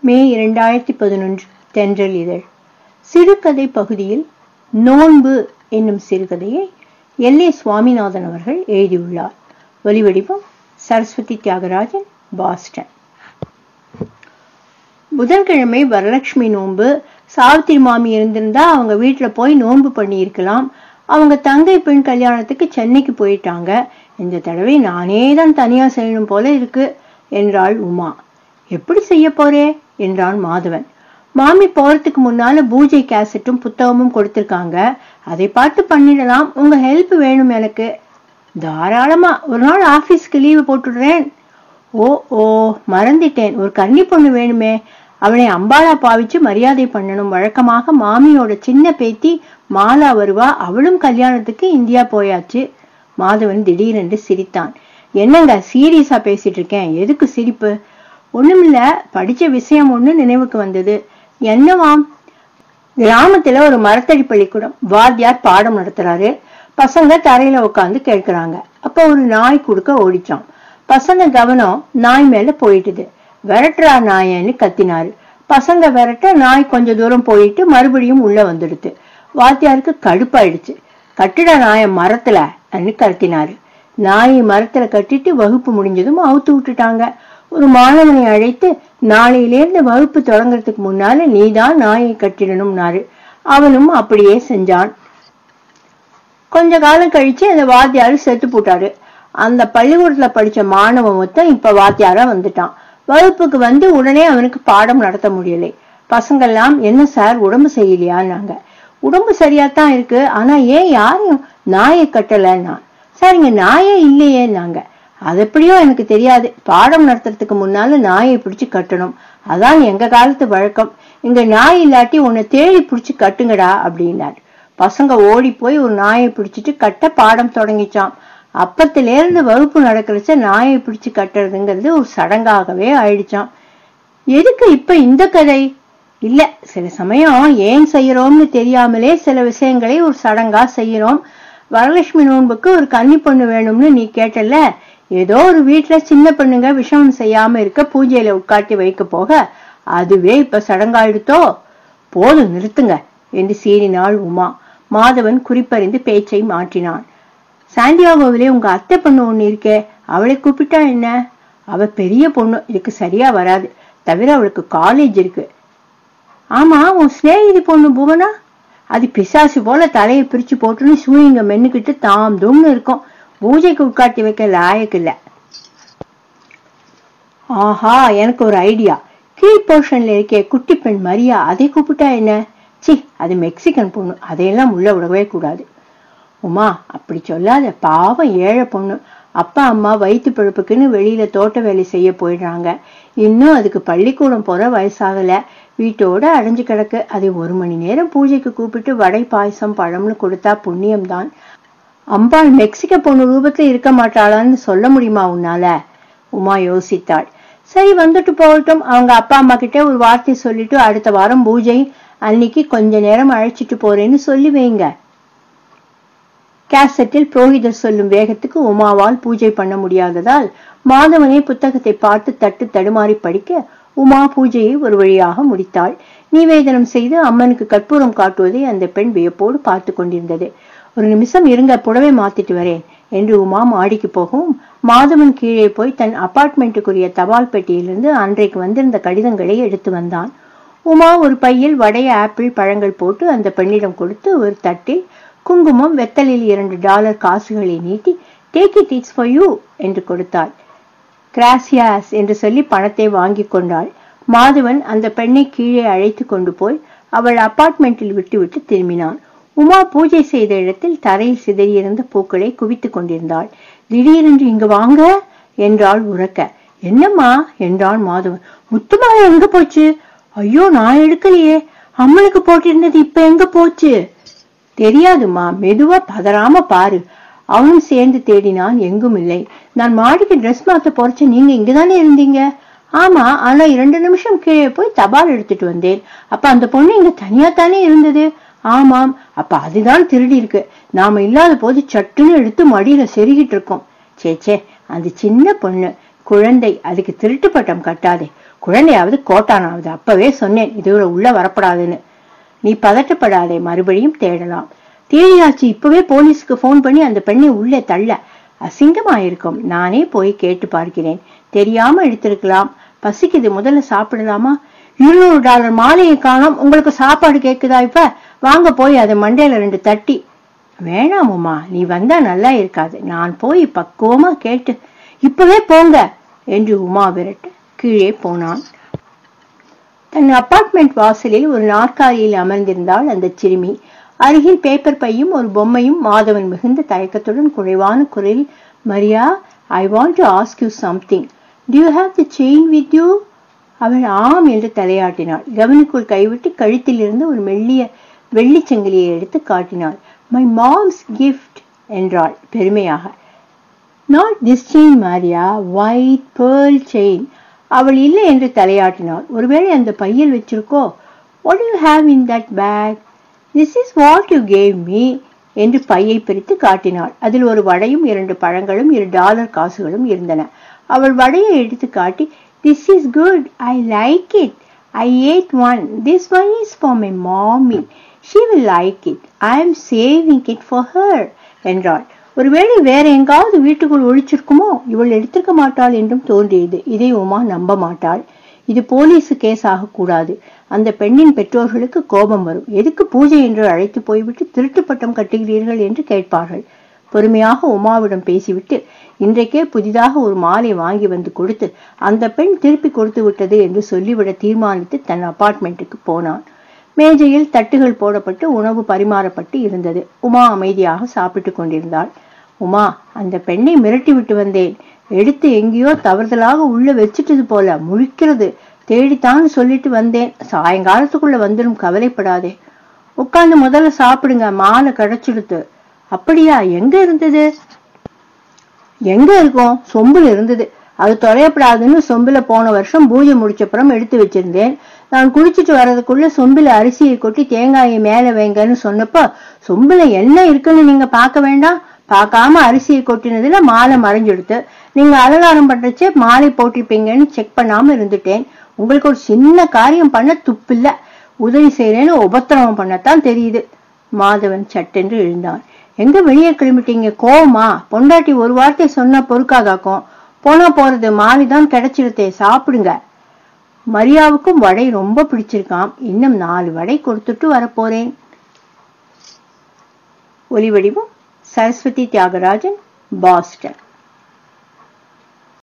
மே இரண்டாயிரத்தி பதினொன்று தென்றல் இதழ் சிறுகதை பகுதியில் நோன்பு என்னும் சிறுகதையை எல் ஏ சுவாமிநாதன் அவர்கள் எழுதியுள்ளார் ஒலிவடிவம் சரஸ்வதி தியாகராஜன் பாஸ்டன் புதன்கிழமை வரலட்சுமி நோன்பு சாவித்திரி மாமி இருந்திருந்தா அவங்க வீட்டுல போய் நோன்பு பண்ணி இருக்கலாம் அவங்க தங்கை பெண் கல்யாணத்துக்கு சென்னைக்கு போயிட்டாங்க இந்த தடவை நானே தான் தனியா செய்யணும் போல இருக்கு என்றாள் உமா எப்படி செய்ய போறே என்றான் மாதவன் மாமி போறதுக்கு முன்னால பூஜை கேசட்டும் புத்தகமும் கொடுத்திருக்காங்க அதை பார்த்து பண்ணிடலாம் உங்க ஹெல்ப் வேணும் எனக்கு தாராளமா ஒரு நாள் ஆபீஸ்க்கு லீவு போட்டுடுறேன் ஓ ஓ மறந்துட்டேன் ஒரு கன்னி பொண்ணு வேணுமே அவளை அம்பாளா பாவிச்சு மரியாதை பண்ணணும் வழக்கமாக மாமியோட சின்ன பேத்தி மாலா வருவா அவளும் கல்யாணத்துக்கு இந்தியா போயாச்சு மாதவன் திடீரென்று சிரித்தான் என்னங்க சீரியஸா பேசிட்டு இருக்கேன் எதுக்கு சிரிப்பு ஒண்ணுமில்ல படிச்ச விஷயம் ஒண்ணு நினைவுக்கு வந்தது என்னவாம் கிராமத்துல ஒரு மரத்தடி பள்ளிக்கூடம் வாத்தியார் பாடம் நடத்துறாரு பசங்க தரையில உட்காந்து கேட்கறாங்க அப்ப ஒரு நாய் குடுக்க ஓடிச்சான் பசங்க கவனம் நாய் மேல போயிட்டுது விரட்டுறா நாயன்னு கத்தினாரு பசங்க விரட்ட நாய் கொஞ்ச தூரம் போயிட்டு மறுபடியும் உள்ள வந்துடுது வாத்தியாருக்கு கடுப்பாயிடுச்சு கட்டிட நாய மரத்துல அன்னு கத்தினாரு நாயை மரத்துல கட்டிட்டு வகுப்பு முடிஞ்சதும் அவுத்து விட்டுட்டாங்க ஒரு மாணவனை அழைத்து நாளையிலேருந்து வகுப்பு தொடங்குறதுக்கு முன்னால நீதான் நாயை கட்டிடணும்னாரு அவனும் அப்படியே செஞ்சான் கொஞ்ச காலம் கழிச்சு அந்த வாத்தியாரு செத்து போட்டாரு அந்த பள்ளிக்கூடத்துல படிச்ச மாணவன் மொத்தம் இப்ப வாத்தியாரா வந்துட்டான் வகுப்புக்கு வந்து உடனே அவனுக்கு பாடம் நடத்த முடியலை பசங்கெல்லாம் என்ன சார் உடம்பு சரியில்லையான்னாங்க உடம்பு சரியாத்தான் இருக்கு ஆனா ஏன் யாரையும் நாயை கட்டலன்னா சார் இங்க நாயே இல்லையேன்னாங்க அது எப்படியோ எனக்கு தெரியாது பாடம் நடத்துறதுக்கு முன்னால நாயை பிடிச்சு கட்டணும் அதான் எங்க காலத்து வழக்கம் இங்க நாய் இல்லாட்டி உன்னை தேடி பிடிச்சு கட்டுங்கடா அப்படின்னாரு பசங்க ஓடி போய் ஒரு நாயை பிடிச்சிட்டு கட்ட பாடம் தொடங்கிச்சான் அப்பத்துல இருந்து வகுப்பு நடக்கிறச்ச நாயை பிடிச்சு கட்டுறதுங்கிறது ஒரு சடங்காகவே ஆயிடுச்சான் எதுக்கு இப்ப இந்த கதை இல்ல சில சமயம் ஏன் செய்யறோம்னு தெரியாமலே சில விஷயங்களை ஒரு சடங்கா செய்யறோம் வரலட்சுமி நோன்புக்கு ஒரு கன்னி பொண்ணு வேணும்னு நீ கேட்டல ஏதோ ஒரு வீட்டுல சின்ன பொண்ணுங்க விஷமம் செய்யாம இருக்க பூஜையில உட்காட்டி வைக்க போக அதுவே இப்ப சடங்காயிடுத்தோ போதும் நிறுத்துங்க என்று சீறினாள் உமா மாதவன் குறிப்பறிந்து பேச்சை மாற்றினான் சாண்டியாகோவிலே உங்க அத்தை பொண்ணு ஒண்ணு இருக்கே அவளை கூப்பிட்டா என்ன அவ பெரிய பொண்ணு இதுக்கு சரியா வராது தவிர அவளுக்கு காலேஜ் இருக்கு ஆமா உன் சிநேகிதி பொண்ணு புவனா அது பிசாசு போல தலையை பிரிச்சு போட்டுன்னு சூயிங்க மென்னுக்கிட்டு தாம் தூம்னு இருக்கும் பூஜைக்கு உட்காட்டி வைக்க லாயக்கு இல்ல ஆஹா எனக்கு ஒரு ஐடியா கீழ் போர்ஷன்ல இருக்கே குட்டி பெண் மரியா அதை கூப்பிட்டா என்ன சி அது மெக்சிகன் பொண்ணு அதையெல்லாம் உள்ள விடவே கூடாது உமா அப்படி சொல்லாத பாவம் ஏழை பொண்ணு அப்பா அம்மா வயிற்று பிழப்புக்குன்னு வெளியில தோட்ட வேலை செய்ய போயிடுறாங்க இன்னும் அதுக்கு பள்ளிக்கூடம் போற வயசாகல வீட்டோட அடைஞ்சு கிடக்கு அதை ஒரு மணி நேரம் பூஜைக்கு கூப்பிட்டு வடை பாயசம் பழம்னு கொடுத்தா புண்ணியம்தான் அம்பாள் மெக்சிக பொண்ணு ரூபத்துல இருக்க மாட்டாளான்னு சொல்ல முடியுமா உன்னால உமா யோசித்தாள் சரி வந்துட்டு போகட்டும் அவங்க அப்பா அம்மா கிட்ட ஒரு வார்த்தை சொல்லிட்டு அடுத்த வாரம் பூஜை அன்னைக்கு கொஞ்ச நேரம் அழைச்சிட்டு போறேன்னு சொல்லி வைங்க கேசட்டில் புரோகிதர் சொல்லும் வேகத்துக்கு உமாவால் பூஜை பண்ண முடியாததால் மாதவனே புத்தகத்தை பார்த்து தட்டு தடுமாறி படிக்க உமா பூஜையை ஒரு வழியாக முடித்தாள் நிவேதனம் செய்து அம்மனுக்கு கற்பூரம் காட்டுவதை அந்த பெண் வியப்போடு பார்த்து கொண்டிருந்தது ஒரு நிமிஷம் இருங்க புடவை மாத்திட்டு வரேன் என்று உமா மாடிக்கு போகவும் மாதவன் கீழே போய் தன் அபார்ட்மெண்ட்டுக்குரிய தபால் பெட்டியிலிருந்து அன்றைக்கு வந்திருந்த கடிதங்களை எடுத்து வந்தான் உமா ஒரு பையில் வடைய ஆப்பிள் பழங்கள் போட்டு அந்த பெண்ணிடம் கொடுத்து ஒரு தட்டில் குங்குமம் வெத்தலில் இரண்டு டாலர் காசுகளை நீட்டி take it it's for you என்று கொடுத்தாள் கிராசியாஸ் என்று சொல்லி பணத்தை வாங்கி கொண்டாள் மாதவன் அந்த பெண்ணை கீழே அழைத்து கொண்டு போய் அவள் அபார்ட்மெண்டில் விட்டுவிட்டு திரும்பினான் உமா பூஜை செய்த இடத்தில் தரையில் சிதறியிருந்த பூக்களை குவித்துக் கொண்டிருந்தாள் திடீரென்று இங்கு வாங்க என்றாள் உறக்க என்னம்மா என்றான் மாதவன் முத்துமாலை எங்க போச்சு ஐயோ நான் எடுக்கலையே அம்மனுக்கு போட்டிருந்தது இப்ப எங்க போச்சு தெரியாதுமா மெதுவா பதறாம பாரு அவனும் சேர்ந்து தேடினான் எங்கும் இல்லை நான் மாடிக்கு ட்ரெஸ் மாத்த போறச்ச நீங்க இங்கதானே இருந்தீங்க ஆமா ஆனா இரண்டு நிமிஷம் கீழே போய் தபால் எடுத்துட்டு வந்தேன் அப்ப அந்த பொண்ணு இங்க தனியா தானே இருந்தது ஆமாம் அப்ப அதுதான் திருடி இருக்கு நாம இல்லாத போது சட்டுன்னு எடுத்து மடியில செருகிட்டு இருக்கோம் சேச்சே அந்த சின்ன பொண்ணு குழந்தை அதுக்கு திருட்டு பட்டம் கட்டாதே குழந்தையாவது கோட்டானாவது அப்பவே சொன்னேன் இதுல உள்ள வரப்படாதுன்னு நீ பதட்டப்படாதே மறுபடியும் தேடலாம் தேடியாச்சு இப்பவே போலீஸ்க்கு ஃபோன் பண்ணி அந்த பெண்ணை உள்ளே தள்ள அசிங்கமாயிருக்கும் நானே போய் கேட்டு பார்க்கிறேன் தெரியாம எடுத்திருக்கலாம் பசிக்குது முதல்ல சாப்பிடலாமா இருநூறு டாலர் மாலையை காணோம் உங்களுக்கு சாப்பாடு கேக்குதா இப்ப வாங்க போய் அதை மண்டையில ரெண்டு தட்டி வேணாம் உமா நீ வந்தா நல்லா இருக்காது நான் போய் பக்குவமா கேட்டு இப்பவே போங்க என்று உமா விரட்ட கீழே போனான் தன் அபார்ட்மெண்ட் வாசலில் ஒரு நாற்காலியில் அமர்ந்திருந்தாள் அந்த சிறுமி அருகில் பேப்பர் பையும் ஒரு பொம்மையும் மாதவன் மிகுந்த தயக்கத்துடன் குறைவான குரலில் Maria I want to ask you something do you have the chain with you அவள் ஆம் என்று தலையாட்டினாள் கவனுக்குள் கைவிட்டு கழுத்தில் இருந்து ஒரு மெல்லிய வெள்ளிச் சங்கிலியை எடுத்து காட்டினாள் மை மாம்ஸ் கிஃப்ட் என்றாள் பெருமையாக not this chain Maria white pearl chain அவள் இல்லை என்று தலையாட்டினாள் ஒருவேளை அந்த பையில் வச்சிருக்கோ what you have in that bag this is what you gave me என்று பையை பிரித்து காட்டினாள் அதில் ஒரு வடையும் இரண்டு பழங்களும் இரு டாலர் காசுகளும் இருந்தன அவள் வடையை எடுத்து காட்டி this is good I like it I ate one this one is for my mommy she will like it I am saving it for her என்றாள் ஒருவேளை வேற எங்காவது வீட்டுக்குள் ஒழிச்சிருக்குமோ இவள் எடுத்திருக்க மாட்டாள் என்றும் தோன்றியது இதை உமா நம்ப மாட்டாள் இது போலீஸ் கேஸ் ஆகக்கூடாது அந்த பெண்ணின் பெற்றோர்களுக்கு கோபம் வரும் எதுக்கு பூஜை என்று அழைத்து போய்விட்டு திருட்டு பட்டம் கட்டுகிறீர்கள் என்று கேட்பார்கள் பொறுமையாக உமாவிடம் பேசிவிட்டு இன்றைக்கே புதிதாக ஒரு மாலை வாங்கி வந்து கொடுத்து அந்த பெண் திருப்பி கொடுத்து விட்டது என்று சொல்லிவிட தீர்மானித்து தன் அபார்ட்மெண்ட்டுக்கு போனான் மேஜையில் தட்டுகள் போடப்பட்டு உணவு பரிமாறப்பட்டு இருந்தது உமா அமைதியாக சாப்பிட்டுக் கொண்டிருந்தாள் உமா அந்த பெண்ணை மிரட்டி விட்டு வந்தேன் எடுத்து எங்கேயோ தவறுதலாக உள்ள வச்சுட்டது போல முழிக்கிறது தேடித்தான் சொல்லிட்டு வந்தேன் சாயங்காலத்துக்குள்ள வந்துடும் கவலைப்படாதே உட்கார்ந்து முதல்ல சாப்பிடுங்க மாலை கிடைச்சிடுத்து அப்படியா எங்க இருந்தது எங்க இருக்கும் சொம்புல இருந்தது அது தொலையப்படாதுன்னு சொம்புல போன வருஷம் பூஜை முடிச்சப்புறம் எடுத்து வச்சிருந்தேன் நான் குளிச்சுட்டு வர்றதுக்குள்ள சொம்புல அரிசியை கொட்டி தேங்காயை மேல வைங்கன்னு சொன்னப்போ சொம்புல என்ன இருக்குன்னு நீங்க பார்க்க வேண்டாம் பார்க்காம அரிசியை கொட்டினதுல மாலை மறைஞ்சிடுத்து நீங்க அலங்காரம் பண்றச்சே மாலை போட்டிருப்பீங்கன்னு செக் பண்ணாம இருந்துட்டேன் உங்களுக்கு ஒரு சின்ன காரியம் பண்ண துப்பில்ல உதவி செய்யறேன்னு உபத்திரவம் பண்ணத்தான் தெரியுது மாதவன் சட்டென்று எழுந்தான் எங்க வெளியே கிளம்பிட்டீங்க கோவமா பொண்டாட்டி ஒரு வார்த்தை சொன்னா பொறுக்காதாக்கும் போனா போறது மாலிதான் கிடைச்சிருத்தே சாப்பிடுங்க மரியாவுக்கும் வடை ரொம்ப பிடிச்சிருக்காம் இன்னும் நாலு வடை கொடுத்துட்டு வரப்போறேன் ஒலிவடிவம் சரஸ்வதி தியாகராஜன் பாஸ்டன்